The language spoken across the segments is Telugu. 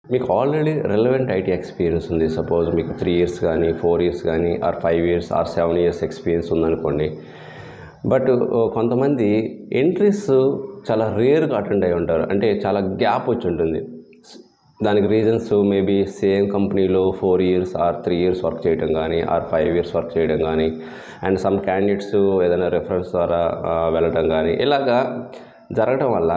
మీకు ఆల్రెడీ రెలవెంట్ ఐటీ ఎక్స్పీరియన్స్ ఉంది సపోజ్ మీకు త్రీ ఇయర్స్ కానీ ఫోర్ ఇయర్స్ కానీ or five years or seven years experience ఉందనుకోండి బట్ కొంతమంది ఎంట్రీస్ చాలా రేర్గా అటెండ్ అయి ఉంటారు అంటే చాలా గ్యాప్ వచ్చి ఉంటుంది దానికి రీజన్స్ మేబీ సేమ్ కంపెనీలో four years or three years work చేయడం కానీ ఆర్ ఫైవ్ ఇయర్స్ వర్క్ చేయడం కానీ అండ్ సమ్ క్యాండిడేట్స్ ఏదైనా రెఫరెన్స్ ద్వారా ఆ, వెళ్ళటం కానీ ఇలాగా జరగడం వల్ల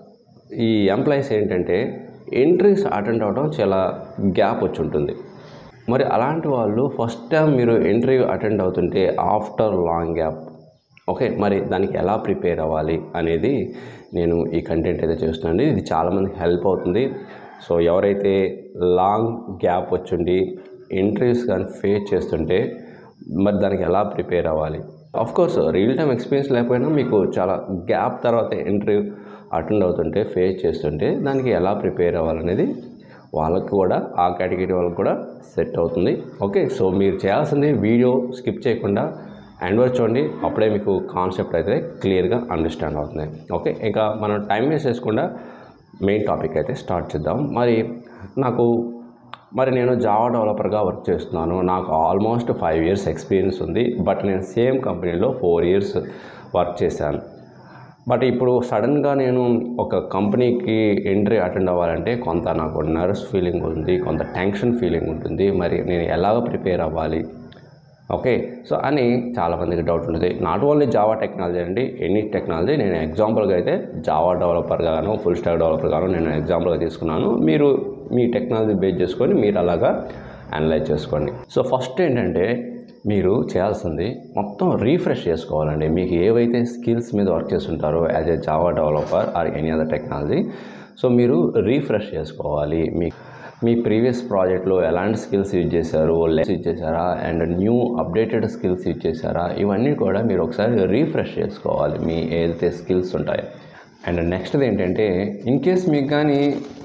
ఈ ఎంప్లాయీస్ ఏంటంటే ఎంట్రీస్ అటెండ్ అవ్వడం చాలా గ్యాప్ వచ్చి ఉంటుంది మరి అలాంటి వాళ్ళు ఫస్ట్ టైం మీరు ఇంటర్వ్యూ అటెండ్ అవుతుంటే ఆఫ్టర్ లాంగ్ గ్యాప్ ఓకే మరి దానికి ఎలా ప్రిపేర్ అవ్వాలి అనేది నేను ఈ కంటెంట్ అయితే చేస్తున్నాను ఇది చాలామందికి హెల్ప్ అవుతుంది సో ఎవరైతే లాంగ్ గ్యాప్ వచ్చుండి ఇంటర్వ్యూస్ కానీ ఫేస్ చేస్తుంటే మరి దానికి ఎలా ప్రిపేర్ అవ్వాలి of course real time experience లేకపోయినా మీకు చాలా గ్యాప్ తర్వాత ఇంటర్వ్యూ అటెండ్ అవుతుంటే ఫేస్ చేస్తుంటే దానికి ఎలా ప్రిపేర్ అవ్వాలనేది వాళ్ళకి కూడా ఆ కేటగిరీ వాళ్ళకి కూడా సెట్ అవుతుంది ఓకే సో మీరు చేయాల్సింది వీడియో స్కిప్ చేయకుండా ఎండ్ వరకు చూడండి అప్పుడే మీకు కాన్సెప్ట్ అయితే క్లియర్గా అండర్స్టాండ్ అవుతుంది ఓకే ఇంకా మనం టైం వేస్ట్ చేసుకుండా మెయిన్ టాపిక్ అయితే స్టార్ట్ చేద్దాం మరి నాకు మరి నేను జావా డెవలపర్గా వర్క్ చేస్తున్నాను నాకు ఆల్మోస్ట్ ఫైవ్ ఇయర్స్ ఎక్స్పీరియన్స్ ఉంది బట్ నేను సేమ్ కంపెనీలో ఫోర్ ఇయర్స్ వర్క్ చేశాను బట్ ఇప్పుడు సడన్గా నేను ఒక కంపెనీకి ఎంట్రీ అటెండ్ అవ్వాలంటే కొంత నాకు నర్వస్ ఫీలింగ్ ఉంది కొంత టెన్షన్ ఫీలింగ్ ఉంటుంది మరి నేను ఎలాగ ప్రిపేర్ అవ్వాలి ఓకే సో అని చాలామందికి డౌట్ ఉంటుంది నాట్ ఓన్లీ జావా టెక్నాలజీ అండి ఎనీ టెక్నాలజీ నేను ఎగ్జాంపుల్గా అయితే జావా డెవలపర్గాను ఫుల్ స్టాక్ డెవలపర్గాను నేను ఎగ్జాంపుల్గా తీసుకున్నాను మీరు మీ టెక్నాలజీ బేస్ చేసుకొని మీరు అలాగా అనలైజ్ చేసుకోండి సో ఫస్ట్ ఏంటంటే మీరు చేయాల్సింది మొత్తం రీఫ్రెష్ చేసుకోవాలండి మీకు ఏవైతే స్కిల్స్ మీద వర్క్ చేస్తుంటారో as a Java developer or any other technology so మీరు రీఫ్రెష్ చేసుకోవాలి మీ మీ ప్రీవియస్ ప్రాజెక్ట్లో ఎలాంటి స్కిల్స్ యూజ్ చేశారు లెస్ యూజ్ చేశారా and new updated skills use చేశారా ఇవన్నీ కూడా మీరు ఒకసారి రీఫ్రెష్ చేసుకోవాలి మీ ఏదైతే స్కిల్స్ ఉంటాయో అండ్ నెక్స్ట్ది ఏంటంటే ఇన్ కేస్ మీకు కానీ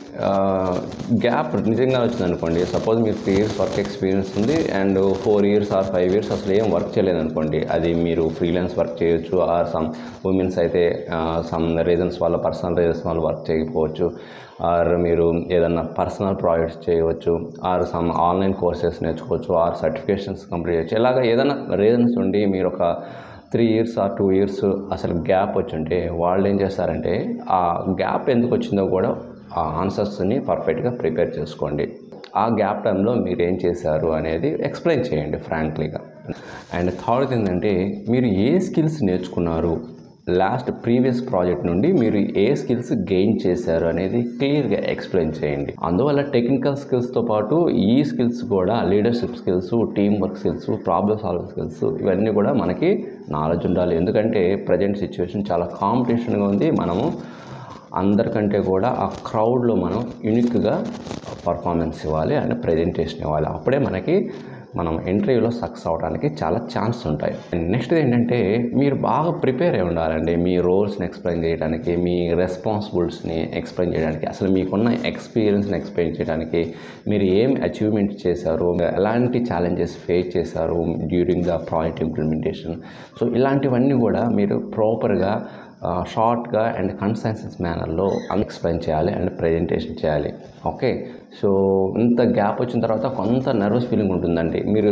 గ్యాప్ నిజంగా వచ్చింది అనుకోండి సపోజ్ మీరు త్రీ ఇయర్స్ వర్క్ ఎక్స్పీరియన్స్ ఉంది and four years or five years అసలు ఏం వర్క్ చేయలేదు అనుకోండి అది మీరు ఫ్రీలాన్స్ వర్క్ చేయొచ్చు ఆర్ సమ్ ఉమెన్స్ అయితే సమ్ రీజన్స్ వల్ల పర్సనల్ రీజన్స్ వల్ల వర్క్ చేయకపోవచ్చు ఆర్ మీరు ఏదన్నా పర్సనల్ ప్రాజెక్ట్స్ చేయవచ్చు ఆర్ సమ్ ఆన్లైన్ కోర్సెస్ నేర్చుకోవచ్చు ఆర్ సర్టిఫికేషన్స్ కంప్లీట్ చేయొచ్చు ఇలాగ ఏదైనా రీజన్స్ ఉండి మీరు ఒక three years or two years అసలు గ్యాప్ వచ్చుంటే వాళ్ళు ఏం చేస్తారంటే ఆ గ్యాప్ ఎందుకు వచ్చిందో కూడా ఆ ఆన్సర్స్ని పర్ఫెక్ట్గా ప్రిపేర్ చేసుకోండి ఆ గ్యాప్ టైంలో మీరు ఏం చేశారు అనేది ఎక్స్ప్లెయిన్ చేయండి ఫ్రాంక్లీగా అండ్ థర్డ్ ఏంటంటే మీరు ఏ స్కిల్స్ నేర్చుకున్నారు లాస్ట్ ప్రీవియస్ ప్రాజెక్ట్ నుండి మీరు ఏ స్కిల్స్ గెయిన్ చేశారు అనేది క్లియర్గా ఎక్స్ప్లెయిన్ చేయండి అందువల్ల టెక్నికల్ స్కిల్స్తో పాటు ఈ స్కిల్స్ కూడా leadership skills team work skills problem solving skills ఇవన్నీ కూడా మనకి నాలెడ్జ్ ఉండాలి ఎందుకంటే ప్రజెంట్ సిచ్యువేషన్ చాలా కాంపిటీషన్గా ఉంది మనము అందరికంటే కూడా ఆ క్రౌడ్లో మనం యూనిక్గా పర్ఫార్మెన్స్ ఇవ్వాలి అండ్ ప్రజెంటేషన్ ఇవ్వాలి అప్పుడే మనకి మనం ఇంటర్వ్యూలో సక్సెస్ అవడానికి చాలా ఛాన్స్ ఉంటాయి నెక్స్ట్ ఏంటంటే మీరు బాగా ప్రిపేర్ అయి ఉండాలండి మీ రోల్స్ని ఎక్స్ప్లెయిన్ చేయడానికి మీ రెస్పాన్సిబిలిటీస్ని ఎక్స్ప్లెయిన్ చేయడానికి అసలు మీకున్న ఎక్స్పీరియన్స్ని ఎక్స్ప్లెయిన్ చేయడానికి మీరు ఏం అచీవ్మెంట్ చేశారు ఎలాంటి ఛాలెంజెస్ ఫేస్ చేశారు during the project implementation so ఇలాంటివన్నీ కూడా మీరు ప్రాపర్గా షార్ట్గా అండ్ కన్సెన్సెస్ మేనర్లో ఎక్స్ప్లెయిన్ చేయాలి అండ్ ప్రజెంటేషన్ చేయాలి ఓకే సో ఇంత గ్యాప్ వచ్చిన తర్వాత కొంత నర్వస్ ఫీలింగ్ ఉంటుందండి మీరు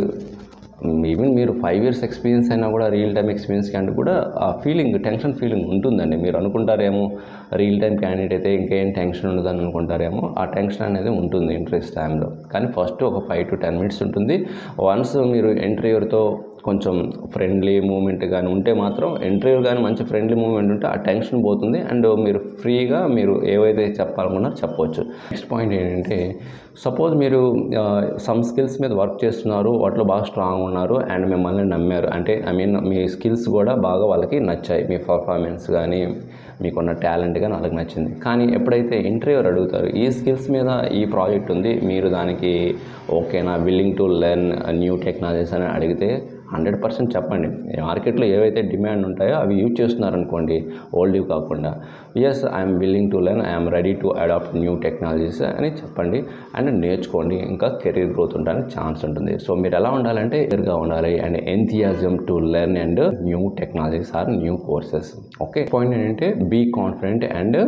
ఈవెన్ మీరు ఫైవ్ ఇయర్స్ ఎక్స్పీరియన్స్ అయినా కూడా రియల్ టైం ఎక్స్పీరియన్స్ కంటే కూడా ఆ ఫీలింగ్ టెన్షన్ ఫీలింగ్ ఉంటుందండి మీరు అనుకుంటారేమో రియల్ టైం క్యాండిడేట్ అయితే ఇంకేం టెన్షన్ ఉండదని అనుకుంటారేమో ఆ టెన్షన్ అనేది ఉంటుంది ఇంట్రెస్ట్ టైంలో కానీ ఫస్ట్ ఒక ఫైవ్ టు టెన్ మినిట్స్ ఉంటుంది వన్స్ మీరు ఇంటర్వ్యూతో కొంచెం ఫ్రెండ్లీ మూమెంట్ కానీ ఉంటే మాత్రం ఇంటర్వ్యూ కానీ మంచి ఫ్రెండ్లీ మూమెంట్ ఉంటే ఆ టెన్షన్ పోతుంది అండ్ మీరు ఫ్రీగా మీరు ఏవైతే చెప్పాలనుకున్నారో చెప్పవచ్చు నెక్స్ట్ పాయింట్ ఏంటంటే సపోజ్ మీరు సమ్ స్కిల్స్ మీద వర్క్ చేస్తున్నారు వాటిలో బాగా స్ట్రాంగ్ ఉన్నారు అండ్ మిమ్మల్ని నమ్మారు అంటే ఐ మీన్ మీ స్కిల్స్ కూడా బాగా వాళ్ళకి నచ్చాయి మీ పర్ఫార్మెన్స్ కానీ మీకున్న టాలెంట్ కానీ వాళ్ళకి నచ్చింది కానీ ఎప్పుడైతే ఇంటర్వ్యూర్ అడుగుతారు ఈ స్కిల్స్ మీద ఈ ప్రాజెక్ట్ ఉంది మీరు దానికి ఓకేనా willing to learn new technologies అని అడిగితే హండ్రెడ్ పర్సెంట్ చెప్పండి మార్కెట్లో ఏవైతే డిమాండ్ ఉంటాయో అవి యూజ్ చేస్తున్నారనుకోండి ఓల్డ్ కాకుండా yes I'm willing to learn I'm ready to adapt new technologies అని చెప్పండి అండ్ నేర్చుకోండి ఇంకా కెరీర్ గ్రోత్ ఉండడానికి ఛాన్స్ ఉంటుంది సో మీరు ఎలా ఉండాలంటే ఎదురుగా ఉండాలి and enthusiasm to learn and new technologies or new courses okay point ఏంటంటే బీ కాన్ఫిడెంట్ అండ్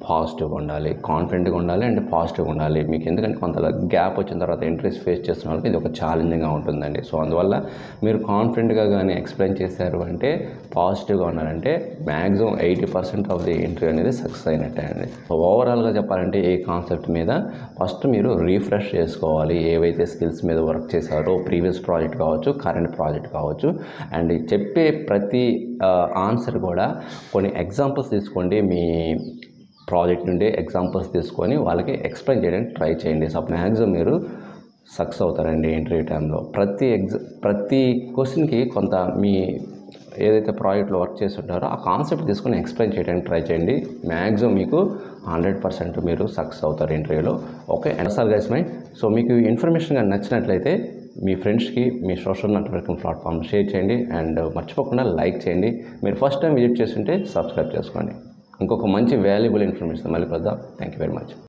పాజిటివ్గా ఉండాలి కాన్ఫిడెంట్గా ఉండాలి అండ్ పాజిటివ్గా ఉండాలి మీకు ఎందుకంటే కొంత గ్యాప్ వచ్చిన తర్వాత ఇంట్రెస్ట్ ఫేస్ చేస్తున్న వాళ్ళకి ఇది ఒక ఛాలెంజింగ్గా ఉంటుందండి సో అందువల్ల మీరు కాన్ఫిడెంట్గా కానీ ఎక్స్ప్లెయిన్ చేశారు అంటే పాజిటివ్గా ఉన్నారంటే maximum eighty percent of the interview అనేది సక్సెస్ అయినట్టే అండి సో ఓవరాల్గా చెప్పాలంటే ఈ కాన్సెప్ట్ మీద ఫస్ట్ మీరు రీఫ్రెష్ చేసుకోవాలి ఏవైతే స్కిల్స్ మీద వర్క్ చేశారో ప్రీవియస్ ప్రాజెక్ట్ కావచ్చు కరెంట్ ప్రాజెక్ట్ కావచ్చు అండ్ చెప్పే ప్రతి ఆన్సర్ కూడా కొన్ని ఎగ్జాంపుల్స్ తీసుకోండి మీ ప్రాజెక్ట్ నుండి ఎగ్జాంపుల్స్ తీసుకొని వాళ్ళకి ఎక్స్ప్లెయిన్ చేయడానికి ట్రై చేయండి సో మ్యాక్సిమం మీరు సక్సెస్ అవుతారండి ఇంటర్వ్యూ టైంలో ప్రతి ఎగ్జ ప్రతి క్వశ్చన్కి కొంత మీ ఏదైతే ప్రాజెక్ట్లో వర్క్ చేసి ఉంటారో ఆ కాన్సెప్ట్ తీసుకొని ఎక్స్ప్లెయిన్ చేయడానికి ట్రై చేయండి మ్యాక్సిమం మీకు హండ్రెడ్ పర్సెంట్ మీరు సక్సెస్ అవుతారు ఇంటర్వ్యూలో okay and sir guys my so మీకు ఇన్ఫర్మేషన్ కానీ నచ్చినట్లయితే మీ ఫ్రెండ్స్కి మీ సోషల్ నెట్వర్కింగ్ ప్లాట్ఫామ్ షేర్ చేయండి అండ్ మర్చిపోకుండా లైక్ చేయండి మీరు ఫస్ట్ టైం విజిట్ చేస్తుంటే సబ్స్క్రైబ్ చేసుకోండి ఇంకొక మంచి వాల్యుబుల్ ఇన్ఫర్మేషన్ మళ్ళీ కలుద్దాం థ్యాంక్ యూ వెరీ మచ్